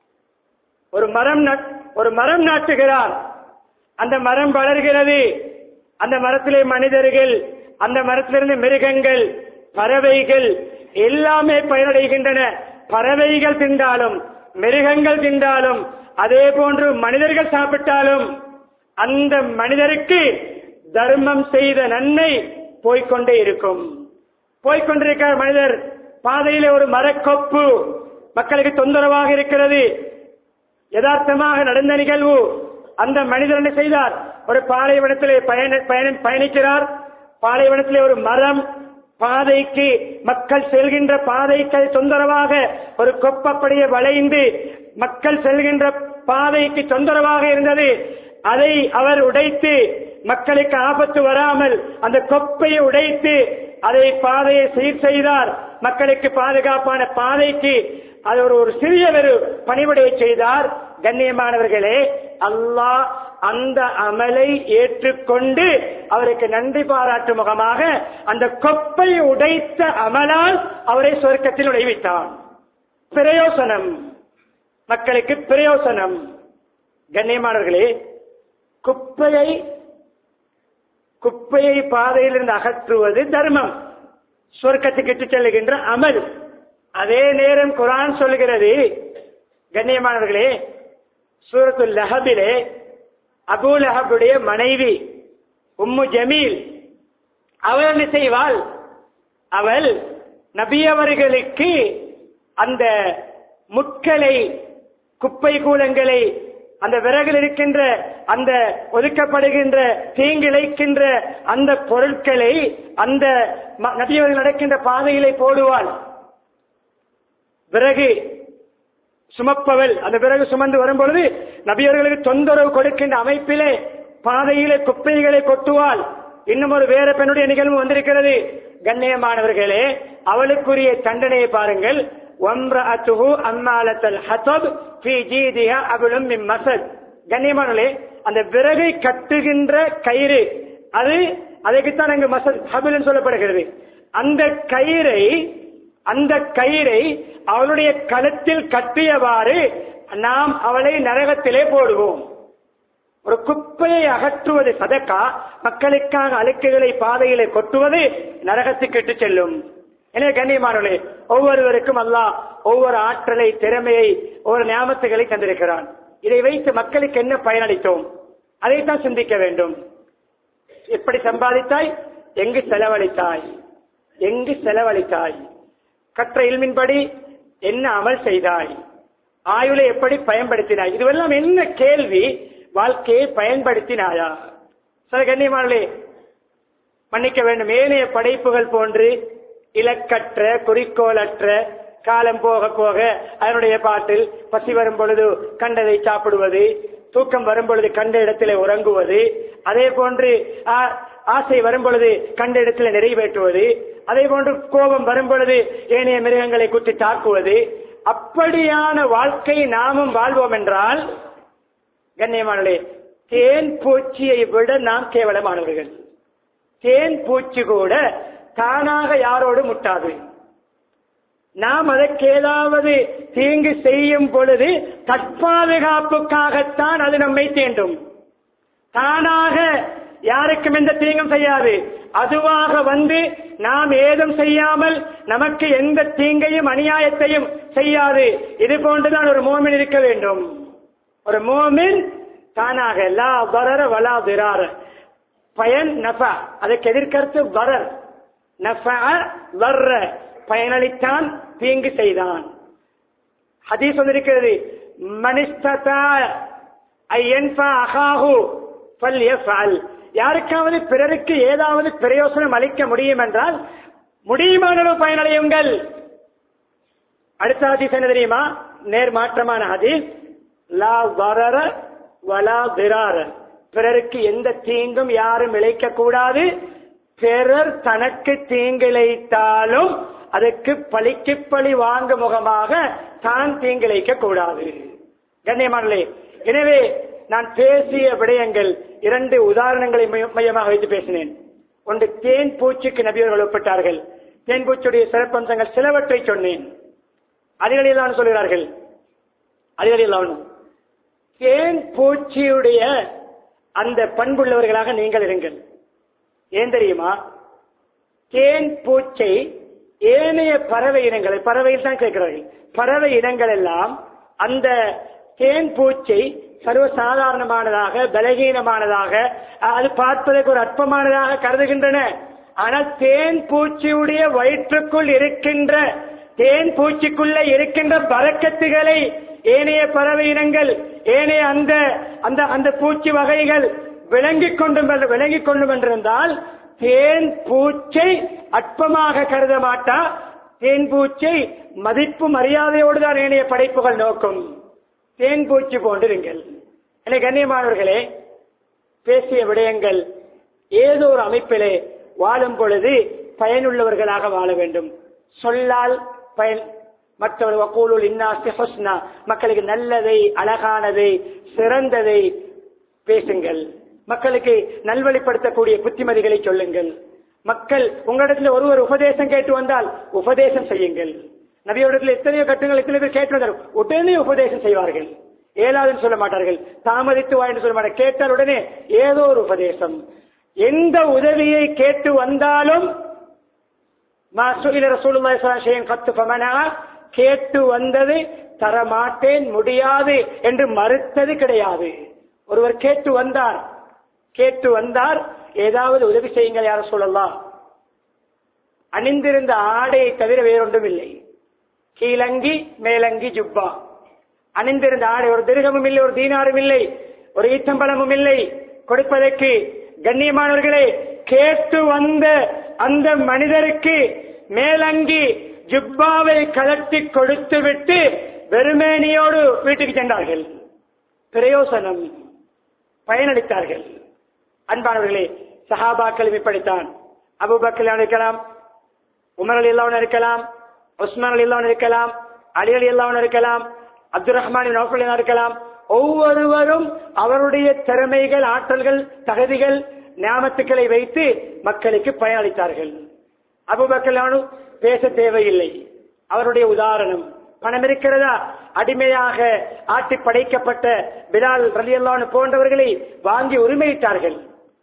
ஒரு மரம் நட்- ஒரு மரம் நாட்டுகிறார் அந்த மரம் வளர்கிறது அந்த மரத்திலே மனிதர்கள் அந்த மரத்திலிருந்து மிருகங்கள் பறவைகள் எல்லாமே பயனடைகின்றன பறவைகள் தின்றாலும் மிருகங்கள் தின்றாலும் அதே போன்று மனிதர்கள் சாப்பிட்டாலும் அந்த மனிதருக்கு தர்மம் செய்த நன்மை போய்க்கொண்டே இருக்கும் போய்க்கொண்டிருக்கிற மனிதர் பாதையிலே ஒரு மரக்கொப்பு மக்களுக்கு தொந்தரவாக இருக்கிறது யதார்த்தமாக நடந்த நிகழ்வு அந்த மனிதர் என்ன செய்தார் ஒரு பாலைவனத்திலே பயண பயண- பயணிக்கிறார் பாலைவனத்திலே ஒரு மரம் பாதைக்கு மக்கள் செல்கின்ற பாதைக்கு அது தொந்தரவாக ஒரு கொப்பப்படியே வளைந்து மக்கள் செல்கின்ற பாதைக்கு தொந்தரவாக இருந்தது அதை அவர் உடைத்து மக்களுக்கு ஆபத்து வராமல் அந்த கொப்பையை உடைத்து அதை பாதையை சீர் செய்தார் மக்களுக்கு பாதுகாப்பான பாதைக்கு அது ஒரு ஒரு சிறிய ஒரு பணிவிடை செய்தார் கண்ணியமானவர்களே அல்லாஹ் அந்த அமலை ஏற்றுக்கொண்டு அவருக்கு நன்றி பாராட்டும் முகமாக அந்த கொப்பை உடைத்த அமலால் அவரை சொர்க்கத்தில் நுழைவித்தான் பிரயோசனம் மக்களுக்கு பிரயோசனம் கண்ணியமானவர்களே குப்பையை குப்பையை பாதையிலிருந்து அகற்றுவது தர்மம் சொர்க்கத்துக்கு இட்டுச் செல்லுகின்ற அமல் அதே நேரம் குரான் சொல்கிறது கண்ணியமானவர்களே சூரத்துல் லஹபிலே அபூ லஹபுடைய மனைவி உம்மு ஜமீல் அவள் என்ன செய்வாள் அவள் நபி அவர்களுக்கு அந்த முட்களை குப்பை கூலங்களை அந்த விறகில் இருக்கின்ற அந்த ஒதுக்கப்படுகின்ற தீங்கிழைக்கின்ற அந்த பொருட்களை அந்த ம- நபி அவர்கள் நடக்கின்ற பாதையிலே போடுவாள் விறகு சுமப்பவள் அந்த பிறகு சுமந்து வரும் பொழுது நபியர்களுக்கு தொந்தரவு கொடுக்கின்ற அமைப்பிலே பாதையிலே குப்பைகளை கொட்டுவாள் இன்னும் ஒரு வேற பெண்ணுடைய நிகழ்வு வந்திருக்கிறது கண்ணியமானவர்களே அவளுக்குரிய தண்டனையை பாருங்கள் ஒம்ரஅத்துஹு அம்மாலத்தல் ஹஸப் ஃபீ ஜீதிஹா அபுலும் மின் மஸத் கண்ணியமானவர்களே அந்த விறகை கட்டுகின்ற கயிறு அது அதுக்குத்தான் அங்கு மசத் ஹபில் சொல்லப்படுகிறது அந்த கயிறை அந்த கயிறை அவளுடைய கழுத்தில் கட்டியவாறு நாம் அவளை நரகத்திலே போடுவோம் ஒரு குப்பையை அகற்றுவது சதக்கா மக்களுக்காக அழுக்குகளை பாதையிலே கொட்டுவது நரகத்துக்கு இட்டு செல்லும் எனவே கண்ணியமானவர்களே ஒவ்வொருவருக்கும் அல்லாஹ் ஒவ்வொரு ஆற்றலை திறமையை ஒவ்வொரு ஞாபகத்துகளை தந்திருக்கிறான் இதை வைத்து மக்களுக்கு என்ன பயனளித்தோம் அதைத்தான் சிந்திக்க வேண்டும் எப்படி சம்பாதித்தாய் எங்கு செலவழித்தாய் எங்கு செலவழித்தாய் கற்ற இல்மின்படி என்ன அமல் செய்தாய் ஆயுளை எப்படி பயன்படுத்தினாய் இதுவெல்லாம் என்ன கேள்வி வாழ்க்கையை பயன்படுத்தினாயா சில கண்ணியமானே மன்னிக்க வேண்டும் ஏனைய படைப்புகள் போன்று இலக்கற்ற குறிக்கோளற்ற காலம் போக போக அதனுடைய பாட்டில் பசி வரும் பொழுது கண்டதை சாப்பிடுவது தூக்கம் வரும் பொழுது கண்ட இடத்திலே உறங்குவது அதே போன்று ஆ- ஆசை வரும் பொழுது கண்ட இடத்திலே நிறைவேற்றுவது அதே போன்று கோபம் வரும் பொழுது ஏனைய மிருகங்களை குத்தி தாக்குவது அப்படியான வாழ்க்கை நாமும் வாழ்வோம் என்றால் கண்ணியமானே தேன் பூச்சியை விட நாம் கேவலமானவர்கள் தேன் பூச்சி கூட தானாக யாரோடு முட்டாது நாம் அதற்கு ஏதாவது தீங்கு செய்யும் பொழுது தற்பாதுகாப்புக்காகத்தான் அது நம்மை தீண்டும் தானாக யாருக்கும் எந்த தீங்கும் செய்யாது அதுவாக வந்து நாம் ஏதும் செய்யாமல் நமக்கு எந்த தீங்கையும் அநியாயத்தையும் செய்யாது இது போன்றுதான் ஒரு மோமின் இருக்க வேண்டும் ஒரு மோமின் தானாக லா வரர வலா திரார பயன் நஃபா அதற்கு எதிர்கருத்து வரர் நஃபா வர்ற பயனளித்தான் தீங்கு செய்தான் ஹதீஸ் வந்திருக்கிறது மனிஸ்ததா ஐயன்பா அகாஹு ஃபல்யஃபல் யாருக்காவது பிறருக்கு ஏதாவது பிரயோசனம் அளிக்க முடியும் என்றால் முடியுமான அளவு பயனடையுங்கள் அடுத்த ஹதீஸ் என்ன தெரியுமா நேர் மாற்றமான ஹதீஸ் லா வரர வலா திரார பிறருக்கு எந்த தீங்கும் யாரும் இழைக்க கூடாது பிறர் தனக்கு தீங்கிழைத்தாலும் அதற்கு பழிக்கு பழி வாங்க முகமாக தான் தீங்கிழைக்க கூடாது கண்ணியமானே எனவே நான் பேசிய விடயங்கள் இரண்டு உதாரணங்களை மைய- மையமாக வைத்து பேசினேன் ஒன்று தேன் பூச்சிக்கு நபியர்கள் ஒப்பிட்டார்கள் தேன் பூச்சியுடைய சிறப்பம்சங்கள் சிலவற்றை சொன்னேன் அதிகளில் தான் சொல்கிறார்கள் அதிகளில் அவனும் தேன் பூச்சியுடைய அந்த பண்புள்ளவர்களாக நீங்கள் இருங்கள் ஏன் தெரியுமா தேன் பூச்சை ஏனைய பறவை இனங்களை பறவையில் தான் கேட்கிறார்கள் பறவை இனங்கள் எல்லாம் அந்த தேன் பூச்சை சர்வசாதாரணமானதாக பலகீனமானதாக அது பார்ப்பதற்கு ஒரு அற்பமானதாக கருதுகின்றன ஆனால் தேன் பூச்சியுடைய வயிற்றுக்குள் இருக்கின்ற தேன் பூச்சிக்குள்ள இருக்கின்ற பறக்கத்துகளை ஏனைய பறவை இனங்கள் ஏனைய அந்த அந்த அந்த பூச்சி வகைகள் விளங்கிக் கொண்டும் விளங்கிக் கொண்டும் என்றிருந்தால் தேன் பூச்சை அற்பமாக கருத மாட்டா தேன் பூச்சை மதிப்பு மரியாதையோடு தான் ஏனைய படைப்புகள் நோக்கும் தேன் பூச்சி போன்றிருங்கள் என கண்ணியமானவர்களே பேசிய விடயங்கள் ஏதோ ஒரு அமைப்பிலே வாழும் பொழுது பயனுள்ளவர்களாக வாழ வேண்டும் சொல்லால் பயன் மற்றவர்கள் வக்கூலுல் இன்னாசி ஹுஸ்னா மக்களுக்கு நல்லதை அழகானதை சிறந்ததை பேசுங்கள் மக்களுக்கு நல்வழிப்படுத்தக்கூடிய புத்திமதிகளை சொல்லுங்கள் மக்கள் உங்களிடத்தில் ஒருவர் உபதேசம் கேட்டு வந்தால் உபதேசம் செய்யுங்கள் நபியோடத்தில் எத்தனையோ கட்டுங்கள் எத்தனை பேர் கேட்டு வந்தார் உடனே உபதேசம் செய்வார்கள் ஏலாதுன்னு சொல்ல மாட்டார்கள் தாமதித்து வா என்று சொல்ல மாட்டார்கள் கேட்டால் உடனே ஏதோ ஒரு உபதேசம் எந்த உதவியை கேட்டு வந்தாலும் மா சுஇல ரசூலுல்லாஹி ஸல்லல்லாஹு அலைஹி வஸல்லம் கத்து ஃபமனா கேட்டு வந்தது தரமாட்டேன் முடியாது என்று மறுத்தது கிடையாது ஒருவர் கேட்டு வந்தார் கேட்டு வந்தார் ஏதாவது உதவி செய்யுங்கள் யார சொல்லலாம் அணிந்திருந்த ஆடையை தவிர வேறொன்றும் இல்லை கீழங்கி மேலங்கி ஜுப்பா அணிந்திருந்த ஆடை ஒரு திருகமும் இல்லை ஒரு தீனாரும் இல்லை ஒரு ஈச்சம்பழமும் இல்லை கொடுப்பதற்கு கண்ணியமானவர்களே கேட்டு வந்த அந்த மனிதருக்கு மேலங்கி ஜுப்பாவை கலட்டி கொடுத்து விட்டு வெறுமேனியோடு வீட்டுக்கு சென்றார்கள் பிரயோசனம் பயனளித்தார்கள் அன்பானவர்களே சஹாபாக்கள் இப்படித்தான் அபுபக்கர் இருக்கலாம் உமர் அலி இல்லாமல் இருக்கலாம் உஸ்மான் அலி இல்லாமல் இருக்கலாம் அலி அலி இல்லாமல் இருக்கலாம் அப்துல் ரஹ்மான் நௌஃபல் இருக்கலாம் ஒவ்வொருவரும் அவருடைய திறமைகள் ஆற்றல்கள் தகுதிகள் ஞாபகத்துக்களை வைத்து மக்களுக்கு பயனளித்தார்கள் அபுபக்கலானு பேச தேவையில்லை அவருடைய உதாரணம் பணம் இருக்கிறதா அடிமையாக ஆட்டி படைக்கப்பட்ட பிலால் ரலியல்லானு போன்றவர்களை வாங்கி உரிமையிட்டார்கள்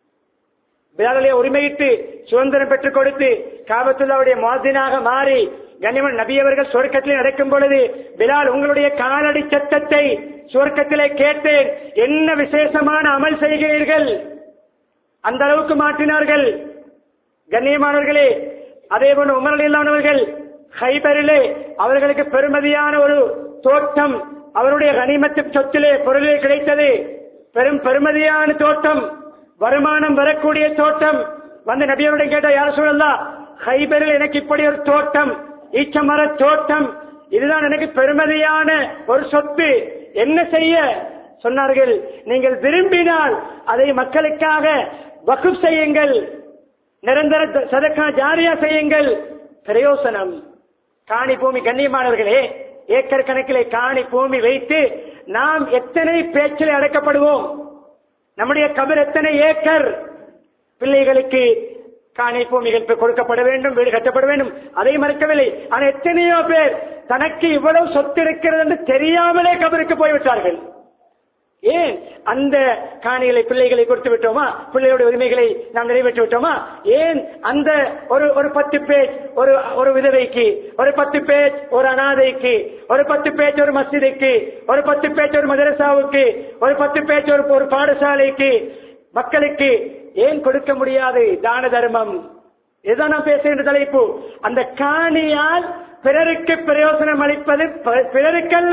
பிலாலே உரிமையிட்டு சுதந்திரம் பெற்றுக் கொடுத்து காபத்துல்லாவுடைய மாதினாக மாறி கனிமன் நபியவர்கள் சொர்க்கத்தில் நடக்கும் பொழுது பிலால் உங்களுடைய காலடி சத்தத்தை சொர்க்கத்திலே கேட்டேன் என்ன விசேஷமான அமல் செய்கிறீர்கள் அந்த அளவுக்கு மாற்றினார்கள் கண்ணியமானவர்களே அதே போன்று உமர் இல்லாதவர்கள் ஹைபரிலே அவர்களுக்கு பெருமதியான ஒரு தோட்டம் அவருடைய கனிமத்து சொத்திலே பொருளிலே கிடைத்தது பெரும் பெருமதியான தோட்டம் வருமானம் வரக்கூடிய தோட்டம் வந்து நபியருடன் கேட்ட யார சொல்லலாம் ஹைபரில் எனக்கு இப்படி ஒரு தோட்டம் ஈச்சமர தோட்டம் இதுதான் எனக்கு பெருமதியான ஒரு சொத்து என்ன செய்ய சொன்னார்கள் நீங்கள் விரும்பினால் அதை மக்களுக்காக வகுப் செய்யுங்கள் நிரந்தர சதக்கா ஜாரியா செய்யுங்கள் பிரயோசனம் காணி பூமி கண்ணியமானவர்களே ஏக்கர் கணக்கிலே காணி பூமி வைத்து நாம் எத்தனை பேச்சில் அடக்கப்படுவோம் நம்முடைய கபர் எத்தனை ஏக்கர் பிள்ளைகளுக்கு காணி பூமிகள் கொடுக்கப்பட வேண்டும் வீடு கட்டப்பட வேண்டும் அதை மறுக்கவில்லை ஆனால் எத்தனையோ பேர் தனக்கு இவ்வளவு சொத்து இருக்கிறது என்று தெரியாமலே கபருக்கு போய்விட்டார்கள் ஏன் அந்த காணிகளை பிள்ளைகளை கொடுத்து விட்டோமா பிள்ளையோட உரிமைகளை நாம் நிறைவேற்றி விட்டோமா ஏன் அந்த ஒரு ஒரு பத்து பேஜ் ஒரு ஒரு விதவைக்கு ஒரு பத்து பேஜ் ஒரு அனாதைக்கு ஒரு பத்து பேஜ் ஒரு மஸ்ஜிதுக்கு ஒரு பத்து பேஜ் ஒரு மதரசாவுக்கு ஒரு பத்து பேஜ் ஒரு ஒரு பாடசாலைக்கு மக்களுக்கு ஏன் கொடுக்க முடியாது தான தர்மம் இதுதான் நான் பேசுகின்ற தலைப்பு அந்த காணியால் பிறருக்கு பிரயோசனம் அளிப்பது ப- பிறருக்கல்ல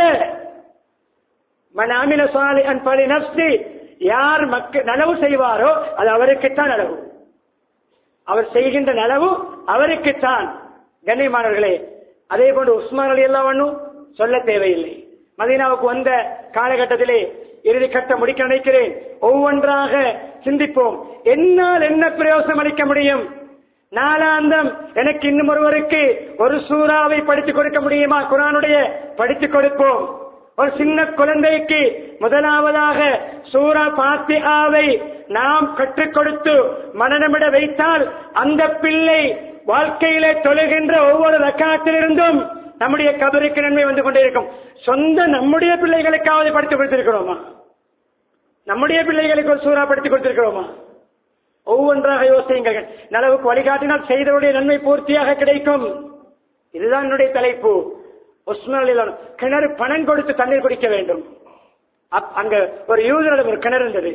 மனாமின சாலி அன்பலி நப்சி யார் மக்க நலவு செய்வாரோ அது அவருக்குத்தான் நலவு அவர் செய்கின்ற நலவு அவருக்குத்தான் கண்ணியமானவர்களே அதே போன்று உஸ்மான் அலி அல்லாவண்ணும் சொல்ல தேவையில்லை மதீனாவுக்கு வந்த காலகட்டத்திலே இறுதி கட்டம் முடிக்க நினைக்கிறேன் ஒவ்வொன்றாக சிந்திப்போம் என்னால் என்ன பிரயோசனம் அளிக்க முடியும் நாளாந்தம் எனக்கு இன்னும் ஒருவருக்கு ஒரு சூறாவை படித்துக் கொடுக்க முடியுமா குரானுடைய படித்துக் கொடுப்போம் ஒரு சின்ன குழந்தைக்கு முதலாவதாக சூரா பாத்தியாவை நாம் கற்றுக் கொடுத்து மனநமிட வைத்தால் அந்த பிள்ளை வாழ்க்கையிலே தொழுகின்ற ஒவ்வொரு ரக்காத்திலிருந்தும் நம்முடைய கபருக்கு நன்மை வந்து கொண்டே இருக்கும் சொந்த நம்முடைய பிள்ளைகளுக்காவது படித்துக் கொடுத்திருக்கிறோமா நம்முடைய பிள்ளைகளுக்கு ஒரு சூறா படித்துக் கொடுத்திருக்கிறோமா ஒவ்வொன்றாக யோசியுங்கள் நலவுக்கு வழிகாட்டினால் செய்தவருடைய நன்மை பூர்த்தியாக கிடைக்கும் இதுதான் என்னுடைய தலைப்பு உஸ்மானில் கிணறு பணம் கொடுத்து தண்ணீர் குடிக்க வேண்டும் அப்- அங்க ஒரு யூதரிடம் ஒரு கிணறு இருந்தது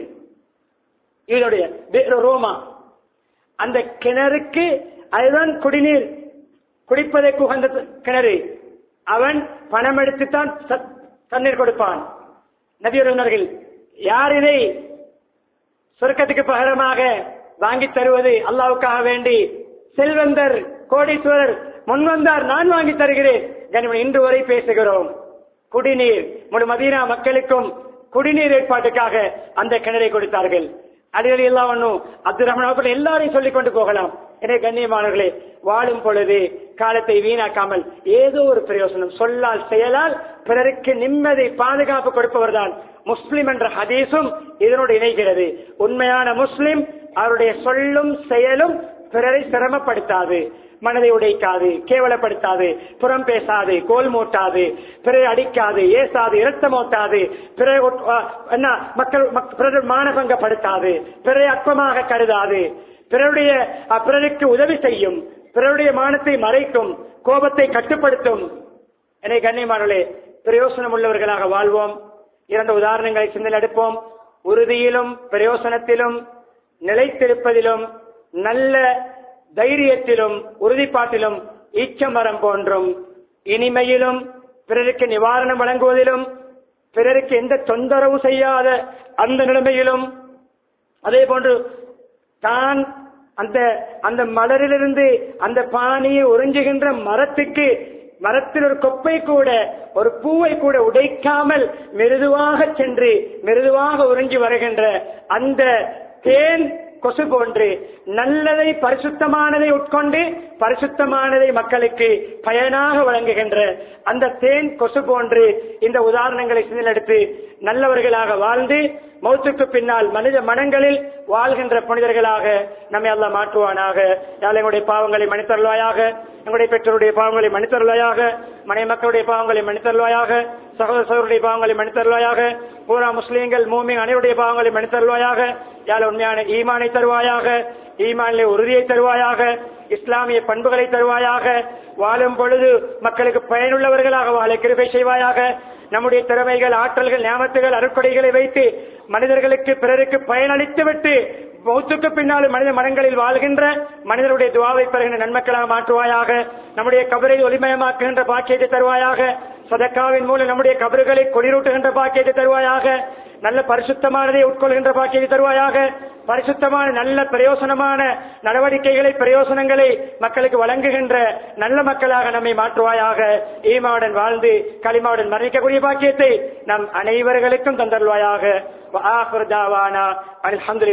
யூதருடைய பே- ரோமா அந்த கிணறுக்கு அதுதான் குடிநீர் குடிப்பதற்கு உகந்த கிணறு அவன் பணம் எடுத்துத்தான் ச- தண்ணீர் கொடுப்பான் நபியுறவினர்கள் யார் இதை சொர்க்கத்துக்கு பகரமாக வாங்கி தருவது அல்லாவுக்காக வேண்டி செல்வந்தர் கோடீஸ்வரர் முன்வந்தார் நான் வாங்கி தருகிறேன் கனிமன் இன்று வரை பேசுகிறோம் குடிநீர் முழு மதீனா மக்களுக்கும் குடிநீர் ஏற்பாட்டுக்காக அந்த கிணறை கொடுத்தார்கள் அடிக்கடி எல்லாம் ஒன்றும் அப்துல் ரஹ்மான் எல்லாரையும் சொல்லிக் கொண்டு போகலாம் எனவே கண்ணியமானவர்களே வாழும் பொழுது காலத்தை வீணாக்காமல் ஏதோ ஒரு பிரயோசனம் சொல்லால் செயலால் பிறருக்கு நிம்மதி பாதுகாப்பு கொடுப்பவர்தான் முஸ்லிம் என்ற ஹதீஸும் இதனோடு இணைகிறது உண்மையான முஸ்லிம் அவருடைய சொல்லும் செயலும் பிறரை சிரமப்படுத்தாது மனதை உடைக்காது கேவலப்படுத்தாது புறம் பேசாது கோல் மூட்டாது பிறரை அடிக்காது ஏசாது இரத்தமோட்டாது பிறரை ஒட்- அ, என்ன மக்கள் மக்- பிறர் மானபங்கப்படுத்தாது பிறரை அற்பமாக கருதாது பிறருடைய அ, பிறருக்கு உதவி செய்யும் பிறருடைய மானத்தை மறைக்கும் கோபத்தை கட்டுப்படுத்தும் என்னை கண்ணியமானவர்களே பிரயோசனம் உள்ளவர்களாக வாழ்வோம் இரண்டு உதாரணங்களை சிந்தனை எடுப்போம் உறுதியிலும் பிரயோசனத்திலும் நிலைத்திருப்பதிலும் நல்ல தைரியத்திலும் உறுதிப்பாட்டிலும் ஈச்சமரம் போன்றும் இனிமையிலும் பிறருக்கு நிவாரணம் வழங்குவதிலும் பிறருக்கு எந்த தொந்தரவு செய்யாத அந்த நிலைமையிலும் அதே போன்று தான் அந்த அந்த மலரிலிருந்து அந்த பானியை உறிஞ்சுகின்ற மரத்துக்கு மரத்தில் ஒரு கொப்பை கூட ஒரு பூவை கூட உடைக்காமல் மிருதுவாக சென்று மிருதுவாக உறிஞ்சி வருகின்ற அந்த தேன் கொசு போன்று நல்லதை பரிசுத்தமானதை உட்கொண்டு பரிசுத்தமானதை மக்களுக்கு பயனாக வழங்குகின்ற அந்த தேன் கொசு போன்று இந்த உதாரணங்களை சிந்தெடுத்து நல்லவர்களாக வாழ்ந்து மௌத்துக்கு பின்னால் மனித மனங்களில் வாழ்கின்ற புனிதர்களாக நம்மை எல்லாம் மாற்றுவானாக யாழ் எங்களுடைய பாவங்களை மன்னித்தருள்வாயாக எங்களுடைய பெற்றோருடைய பாவங்களை மன்னித்தருள்வாயாக மனை மக்களுடைய பாவங்களை மன்னித்தருள்வாயாக சகோதர சகோதரருடைய பாவங்களை மன்னித்தருள்வாயாக பூரா முஸ்லீம்கள் மூமின் அனைவருடைய பாவங்களை மன்னித்தருள்வாயாக யாழ் உண்மையான ஈமானை தருவாயாக ஈமானிலே உறுதியை தருவாயாக இஸ்லாமிய பண்புகளை தருவாயாக வாழும் பொழுது மக்களுக்கு பயனுள்ளவர்களாக வாழ கிருபை செய்வாயாக நம்முடைய திறமைகள் ஆற்றல்கள் ஞாபகத்துகள் அருட்கொடைகளை வைத்து மனிதர்களுக்கு பிறருக்கு பயனளித்து விட்டு மௌத்துக்கு பின்னால் மனித மனங்களில் வாழ்கின்ற மனிதருடைய துவாவை பெறுகின்ற நன்மக்களாக மாற்றுவாயாக நம்முடைய கபரை ஒளிமயமாக்குகின்ற பாக்கியத்தை தருவாயாக சதக்காவின் மூலம் நம்முடைய கபறுகளை குளிரூட்டுகின்ற பாக்கியத்தை தருவாயாக நல்ல பரிசுத்தமானதை உட்கொள்கின்ற பாக்கியத்தை தருவாயாக பரிசுத்தமான நல்ல பிரயோசனமான நடவடிக்கைகளை பிரயோசனங்களை மக்களுக்கு வழங்குகின்ற நல்ல மக்களாக நம்மை மாற்றுவாயாக ஈமாவுடன் வாழ்ந்து களிமாவுடன் மரணிக்கக்கூடிய பாக்கியத்தை நம் அனைவர்களுக்கும் தந்தருவாயாக அல்ஹம்துலில்லாஹ்